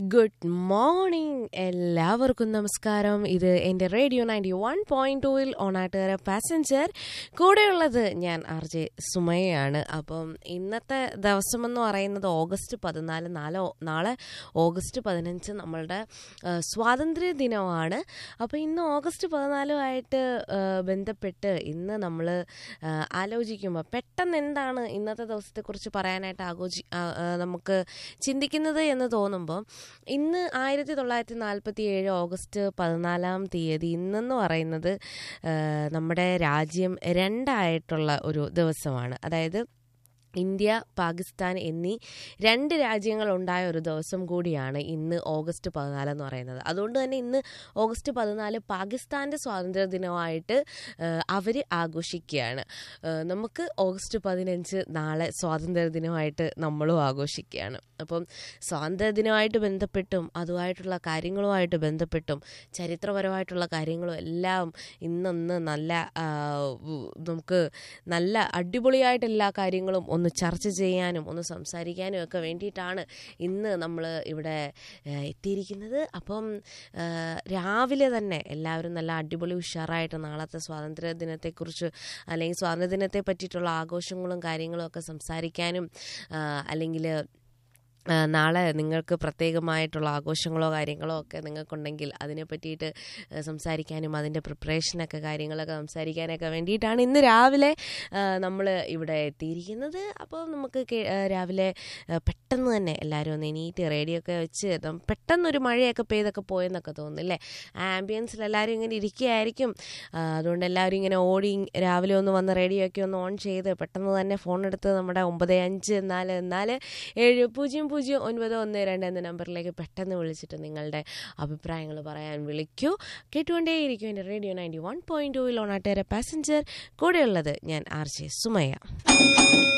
good morning എല്ലാവർക്കും നമസ്കാരം ഇത് എൻ്റെ റേഡിയോ നയൻറ്റി വൺ പോയിന്റ് ടൂവിൽ ഓണാട്ടുകാര പാസഞ്ചർ കൂടെയുള്ളത് ഞാൻ ആർ ജെ സുമയാണ് അപ്പം ഇന്നത്തെ ദിവസമെന്ന് പറയുന്നത് ഓഗസ്റ്റ് പതിനാല് നാല് നാളെ ഓഗസ്റ്റ് പതിനഞ്ച് നമ്മളുടെ ആ, സ്വാതന്ത്ര്യ ദിനമാണ് അപ്പോൾ ഇന്ന് ഓഗസ്റ്റ് പതിനാലുമായിട്ട് ആ, ബന്ധപ്പെട്ട് ഇന്ന് നമ്മൾ ആലോചിക്കുമ്പോൾ പെട്ടെന്ന് എന്താണ് ഇന്നത്തെ ദിവസത്തെക്കുറിച്ച് പറയാനായിട്ട് ആഘോഷി ആ, ആ, നമുക്ക് ചിന്തിക്കുന്നത് എന്ന് തോന്നുമ്പോൾ ഇന്ന് ആയിരത്തി തൊള്ളായിരത്തി നാൽപ്പത്തി ഏഴ് ഓഗസ്റ്റ് പതിനാലാം തീയതി ഇന്നെന്ന് പറയുന്നത് ആ, നമ്മുടെ രാജ്യം രണ്ടായിട്ടുള്ള ഒരു ദിവസമാണ് അതായത് ഇന്ത്യ പാകിസ്ഥാൻ എന്നീ രണ്ട് രാജ്യങ്ങൾ ഉണ്ടായ ഒരു ദിവസം കൂടിയാണ് ഇന്ന് ഓഗസ്റ്റ് പതിനാല് എന്ന് പറയുന്നത് അതുകൊണ്ട് തന്നെ ഇന്ന് ഓഗസ്റ്റ് പതിനാല് പാകിസ്ഥാൻ്റെ സ്വാതന്ത്ര്യ ദിനമായിട്ട് അവർ ആഘോഷിക്കുകയാണ് ആ, നമുക്ക് ഓഗസ്റ്റ് പതിനഞ്ച് നാളെ സ്വാതന്ത്ര്യ ദിനമായിട്ട് നമ്മളും ആഘോഷിക്കുകയാണ് അപ്പം സ്വാതന്ത്ര്യ ദിനമായിട്ട് ബന്ധപ്പെട്ടും അതുമായിട്ടുള്ള കാര്യങ്ങളുമായിട്ട് ബന്ധപ്പെട്ടും ചരിത്രപരമായിട്ടുള്ള കാര്യങ്ങളും എല്ലാം ഇന്നൊന്ന് നല്ല ആ, ഉ- നമുക്ക് നല്ല അടിപൊളിയായിട്ട് എല്ലാ കാര്യങ്ങളും ഒന്ന് ചർച്ച ചെയ്യാനും ഒന്ന് സംസാരിക്കാനും ഒക്കെ വേണ്ടിയിട്ടാണ് ഇന്ന് നമ്മൾ ഇവിടെ ആ, എത്തിയിരിക്കുന്നത് അപ്പം ആ, രാവിലെ തന്നെ എല്ലാവരും നല്ല അടിപൊളി ഉഷാറായിട്ട് നാളത്തെ സ്വാതന്ത്ര്യ ദിനത്തെക്കുറിച്ച് അല്ലെങ്കിൽ സ്വാതന്ത്ര്യ ദിനത്തെ പറ്റിയിട്ടുള്ള ആഘോഷങ്ങളും കാര്യങ്ങളും ഒക്കെ സംസാരിക്കാനും ആ, അല്ലെങ്കിൽ ആ, നാളെ നിങ്ങൾക്ക് പ്രത്യേകമായിട്ടുള്ള ആഘോഷങ്ങളോ കാര്യങ്ങളോ ഒക്കെ നിങ്ങൾക്കുണ്ടെങ്കിൽ അതിനെ പറ്റിയിട്ട് ആ, സംസാരിക്കാനും അതിൻ്റെ പ്രിപ്പറേഷനൊക്കെ കാര്യങ്ങളൊക്കെ സംസാരിക്കാനൊക്കെ വേണ്ടിയിട്ടാണ് ഇന്ന് രാവിലെ നമ്മൾ ഇവിടെ എത്തിയിരിക്കുന്നത് അപ്പോൾ നമുക്ക് കേ- ആ, രാവിലെ ആ, പെട്ടെന്ന് തന്നെ എല്ലാവരും ഒന്ന് എണീറ്റ് റേഡിയോ ഒക്കെ വെച്ച് ദം- പെട്ടെന്നൊരു മഴയൊക്കെ പെയ്തൊക്കെ പോയെന്നൊക്കെ തോന്നുന്നില്ലേ ആംബിയൻസിൽ എല്ലാവരും ഇങ്ങനെ ഇരിക്കുകയായിരിക്കും ആ, അതുകൊണ്ട് എല്ലാവരും ഇങ്ങനെ ഓടി ഇങ് രാവിലെ ഒന്ന് വന്ന് റേഡിയോ ഒക്കെ ഒന്ന് ഓൺ ചെയ്ത് പെട്ടെന്ന് തന്നെ ഫോൺ എടുത്ത് നമ്മുടെ ഒമ്പത് അഞ്ച് നാല് നാല് ഏഴ് പൂജ്യം പൂജ്യം ഒൻപത് ഒന്ന് രണ്ട് എന്ന നമ്പറിലേക്ക് പെട്ടെന്ന് വിളിച്ചിട്ട് നിങ്ങളുടെ അഭിപ്രായങ്ങൾ പറയാൻ വിളിക്കൂ കേട്ടുകൊണ്ടേയിരിക്കും എൻ്റെ റേഡിയോ നയൻറ്റി വൺ പോയിൻറ്റ് ടൂവിൽ ഓണാട്ടേറെ പാസഞ്ചർ കൂടെയുള്ളത് ഞാൻ ആർ ജെ സുമയ